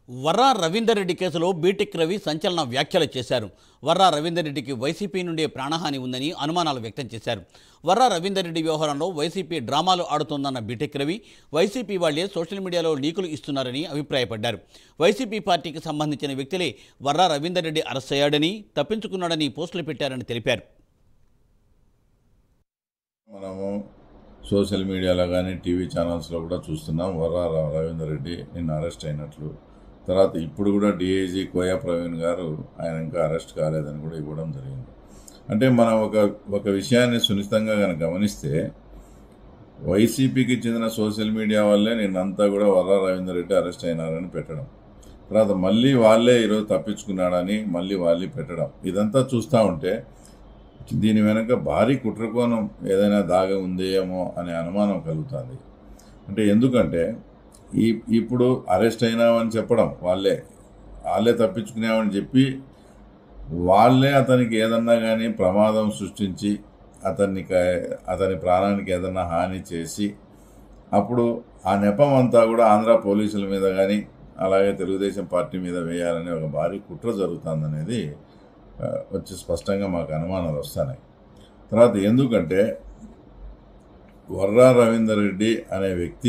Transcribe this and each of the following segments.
వర్రా రవీందర్ రెడ్డి కేసులో బీటెక్ రవి సంచలన వ్యాఖ్యలు చేశారు వర్రా రవీందర్ రెడ్డికి వైసీపీ నుండే ప్రాణహాని ఉందని అనుమానాలు వ్యక్తం చేశారు వర్రా రవీందర్ రెడ్డి వ్యవహారంలో వైసీపీ డ్రామాలు ఆడుతోందన్న బీటెక్ రవి వైసీపీ వాళ్లే సోషల్ మీడియాలో లీకులు ఇస్తున్నారని అభిప్రాయపడ్డారు వైసీపీ పార్టీకి సంబంధించిన వ్యక్తులే వర్రా రవీందర్ రెడ్డి అరెస్ట్ అయ్యాడని తప్పించుకున్నాడని పోస్టులు పెట్టారని తెలిపారు మనము సోషల్ మీడియాలో కానీ టీవీ ఛానల్స్లో కూడా చూస్తున్నాం వర్రా ర- రవీందర్ రెడ్డి నిన్న అరెస్ట్ అయినట్లు తర్వాత ఇప్పుడు కూడా డిఐజీ కోయా ప్రవీణ్ గారు ఆయన ఇంకా అరెస్ట్ కాలేదని కూడా ఇవ్వడం జరిగింది అంటే మనం ఒక ఒక విషయాన్ని సునిశ్చితంగా కనుక గమనిస్తే వైసీపీకి చెందిన సోషల్ మీడియా వల్లే నిన్నంతా కూడా వర్రా రవీందర్ రెడ్డి అరెస్ట్ అయినారని పెట్టడం తర్వాత మళ్ళీ వాళ్ళే ఈరోజు తప్పించుకున్నాడని మళ్ళీ వాళ్ళే పెట్టడం ఇదంతా చూస్తూ ఉంటే దీని వెనక భారీ కుట్రకోణం ఏదైనా దాగ ఉందేమో అనే అనుమానం కలుగుతుంది అంటే ఎందుకంటే ఈ ఇప్పుడు అరెస్ట్ అయినామని చెప్పడం వాళ్ళే వాళ్ళే తప్పించుకున్నామని చెప్పి వాళ్ళే అతనికి ఏదన్నా కానీ ప్రమాదం సృష్టించి అతన్ని క- అతని ప్రాణానికి ఏదన్నా హాని చేసి అప్పుడు ఆ నెపం అంతా కూడా ఆంధ్ర పోలీసుల మీద కానీ అలాగే తెలుగుదేశం పార్టీ మీద వేయాలని ఒక భారీ కుట్ర జరుగుతుందనేది ఆ, వచ్చి స్పష్టంగా మాకు అనుమానాలు వస్తున్నాయి తర్వాత ఎందుకంటే వర్రా రవీందర్ రెడ్డి అనే వ్యక్తి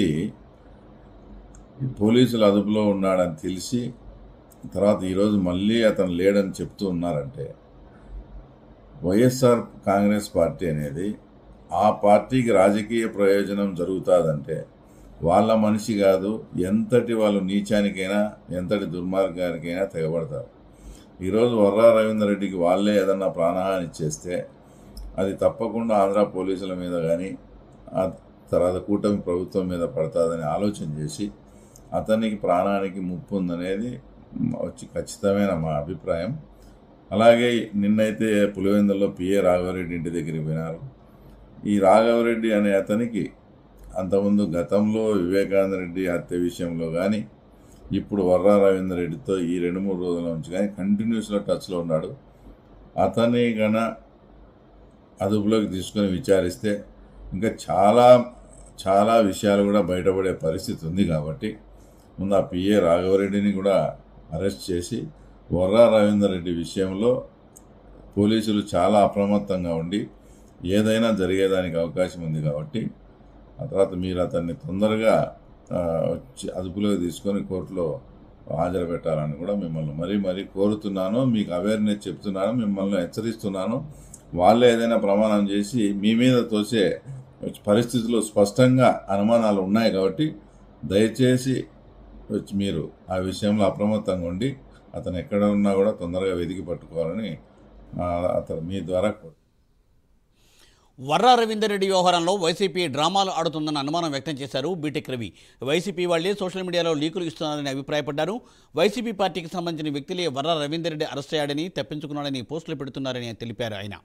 ఈ పోలీసుల అదుపులో ఉన్నాడని తెలిసి తర్వాత ఈరోజు మళ్ళీ అతను లేడని చెప్తూ ఉన్నారంటే వైఎస్ఆర్ కాంగ్రెస్ పార్టీ అనేది ఆ పార్టీకి రాజకీయ ప్రయోజనం జరుగుతుందంటే వాళ్ళ మనిషి కాదు ఎంతటి వాళ్ళు నీచానికైనా ఎంతటి దుర్మార్గానికైనా తెగబడతారు ఈరోజు వర్రా రవీందర్ రెడ్డికి వాళ్ళే ఏదన్నా ప్రాణహాని చేస్తే అది తప్పకుండా ఆంధ్ర పోలీసుల మీద కానీ ఆ తర్వాత కూటమి ప్రభుత్వం మీద పడుతుందని ఆలోచన చేసి అతనికి ప్రాణానికి ముప్పు ఉందనేది వచ్చి ఖచ్చితమైన మా అభిప్రాయం అలాగే నిన్నైతే పులివెందుల్లో పిఏ రాఘవరెడ్డి ఇంటి దగ్గరికి పోయినారు ఈ రాఘవరెడ్డి అనే అతనికి అంతకుముందు గతంలో వివేకానంద రెడ్డి హత్య విషయంలో కానీ ఇప్పుడు వర్రా రవీందర్ రెడ్డితో ఈ రెండు మూడు రోజుల నుంచి కానీ కంటిన్యూస్లో టచ్లో ఉన్నాడు అతని గన అదుపులోకి తీసుకొని విచారిస్తే ఇంకా చాలా చాలా విషయాలు కూడా బయటపడే పరిస్థితి ఉంది కాబట్టి ముందు ఆ పిఏ రాఘవరెడ్డిని కూడా అరెస్ట్ చేసి వర్రా రవీందర్ రెడ్డి విషయంలో పోలీసులు చాలా అప్రమత్తంగా ఉండి ఏదైనా జరిగేదానికి అవకాశం ఉంది కాబట్టి ఆ తర్వాత మీరు అతన్ని తొందరగా ఆ, వచ్చి అదుపులోకి తీసుకొని కోర్టులో హాజరు పెట్టాలని కూడా మిమ్మల్ని మరీ మరీ కోరుతున్నాను మీకు అవేర్నెస్ చెప్తున్నాను మిమ్మల్ని హెచ్చరిస్తున్నాను వాళ్ళే ఏదైనా ప్రమాణం చేసి మీ మీద తోసే పరిస్థితులు స్పష్టంగా అనుమానాలు ఉన్నాయి కాబట్టి దయచేసి వచ్చి మీరు ఆ విషయంలో అప్రమత్తంగా ఉండి అతను ఎక్కడ ఉన్నా కూడా తొందరగా వెతికి పట్టుకోవాలని ఆ, అతను మీ ద్వారా కోరు వర్రా రవీందర్ రెడ్డి వ్యవహారంలో వైసీపీ డ్రామాలు ఆడుతుందన్న అనుమానం వ్యక్తం చేశారు బీటెక్ రవి వైసీపీ వాళ్లే సోషల్ మీడియాలో లీకులు ఇస్తున్నారని అభిప్రాయపడ్డారు వైసీపీ పార్టీకి సంబంధించిన వ్యక్తులే వర్రా రవీందర్ రెడ్డి అరెస్ట్ అయ్యాడని తప్పించుకున్నాడని పోస్టులు పెడుతున్నారని తెలిపారు ఆయన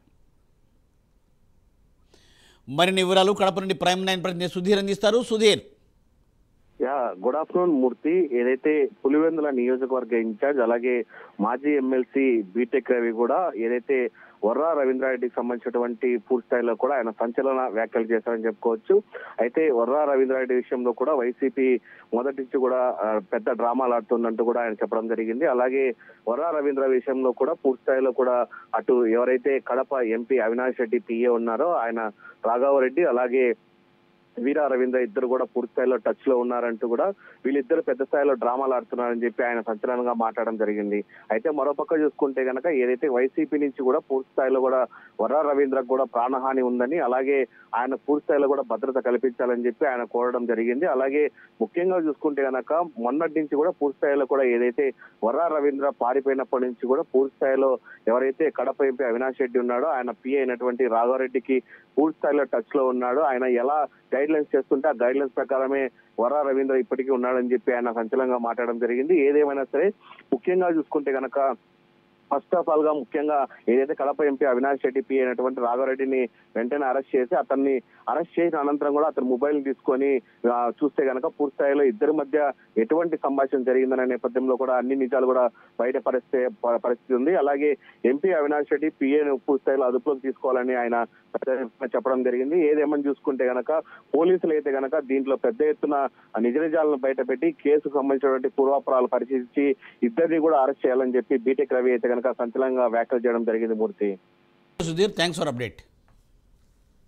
మరిన్ని వివరాలు కడప నుండి ప్రైమ్ నైన్ ప్రతినిధి సుధీర్ అందిస్తారు Sudheer yeah good afternoon Murthy ఏదైతే పులివెందుల నియోజకవర్గ ఇన్ఛార్జ్ అలాగే మాజీ ఎమ్మెల్సీ బీటెక్ రవి కూడా ఏదైతే వర్రా రవీంద్రారెడ్డికి సంబంధించినటువంటి పూర్తి స్థాయిలో కూడా ఆయన సంచలన వ్యాఖ్యలు చేశారని చెప్పుకోవచ్చు అయితే వర్రా రవీంద్రారెడ్డి విషయంలో కూడా వైసీపీ మొదటి నుంచి కూడా ఆ, పెద్ద డ్రామాలు ఆడుతుందంటూ కూడా ఆయన చెప్పడం జరిగింది అలాగే వర్రా రవీంద్ర విషయంలో కూడా పూర్తి స్థాయిలో కూడా అటు ఎవరైతే కడప ఎంపీ అవినాష్ రెడ్డి పిఏ ఉన్నారో ఆయన రాఘవరెడ్డి అలాగే వీరా రవీంద్ర ఇద్దరు కూడా పూర్తి స్థాయిలో టచ్ లో ఉన్నారంటూ కూడా వీళ్ళిద్దరు పెద్ద స్థాయిలో డ్రామాలు ఆడుతున్నారని చెప్పి ఆయన సంచలనంగా మాట్లాడడం జరిగింది అయితే మరోపక్క చూసుకుంటే గనక ఏదైతే వైసీపీ నుంచి కూడా పూర్తి స్థాయిలో కూడా వరా రవీంద్రకు కూడా ప్రాణహాని ఉందని అలాగే ఆయన పూర్తి స్థాయిలో కూడా భద్రత కల్పించాలని చెప్పి ఆయన కోరడం జరిగింది అలాగే ముఖ్యంగా చూసుకుంటే గనక మొన్నటి నుంచి కూడా పూర్తి స్థాయిలో కూడా ఏదైతే వరా రవీంద్ర పారిపోయినప్పటి నుంచి కూడా పూర్తి స్థాయిలో ఎవరైతే కడప ఎంపీ అవినాష్ రెడ్డి ఉన్నాడో ఆయన పి అయినటువంటి రాఘవరెడ్డికి పూర్తి స్థాయిలో టచ్ లో ఉన్నాడు ఆయన ఎలా గైడ్ లైన్స్ చేస్తుంటే ఆ గైడ్ లైన్స్ ప్రకారమే వరా రవీంద్ర ఇప్పటికీ ఉన్నాడని చెప్పి ఆయన సంచలనంగా మాట్లాడడం జరిగింది ఏదేమైనా సరే ముఖ్యంగా చూసుకుంటే గనక ఫస్ట్ ఆఫ్ ఆల్ గా ముఖ్యంగా ఏదైతే కడప ఎంపీ అవినాష్ రెడ్డి పి అయినటువంటి రాఘవరెడ్డిని వెంటనే అరెస్ట్ చేసి అతన్ని అరెస్ట్ చేసిన అనంతరం కూడా అతని మొబైల్ తీసుకొని ఆ, చూస్తే గనక పూర్తి స్థాయిలో ఇద్దరి మధ్య ఎటువంటి సంభాషణ జరిగిందనే నేపథ్యంలో కూడా అన్ని నిజాలు కూడా బయట పరిస్థితి ప- పరిస్థితి ఉంది అలాగే ఎంపీ అవినాష్ రెడ్డి పిఏను పూర్తి స్థాయిలో అదుపులోకి తీసుకోవాలని ఆయన పెద్ద ఎత్తున చెప్పడం జరిగింది ఏదేమని చూసుకుంటే గనక పోలీసులు అయితే గనక దీంట్లో పెద్ద ఎత్తున నిజ నిజాలను బయట పెట్టి కేసుకు సంబంధించినటువంటి పూర్వాపరాలు పరిశీలించి ఇద్దరిని కూడా అరెస్ట్ చేయాలని చెప్పి బీటెక్ రవి అయితే గనక సంచలనంగా వ్యాఖ్యలు చేయడం జరిగింది Murthy Sudheer thanks for update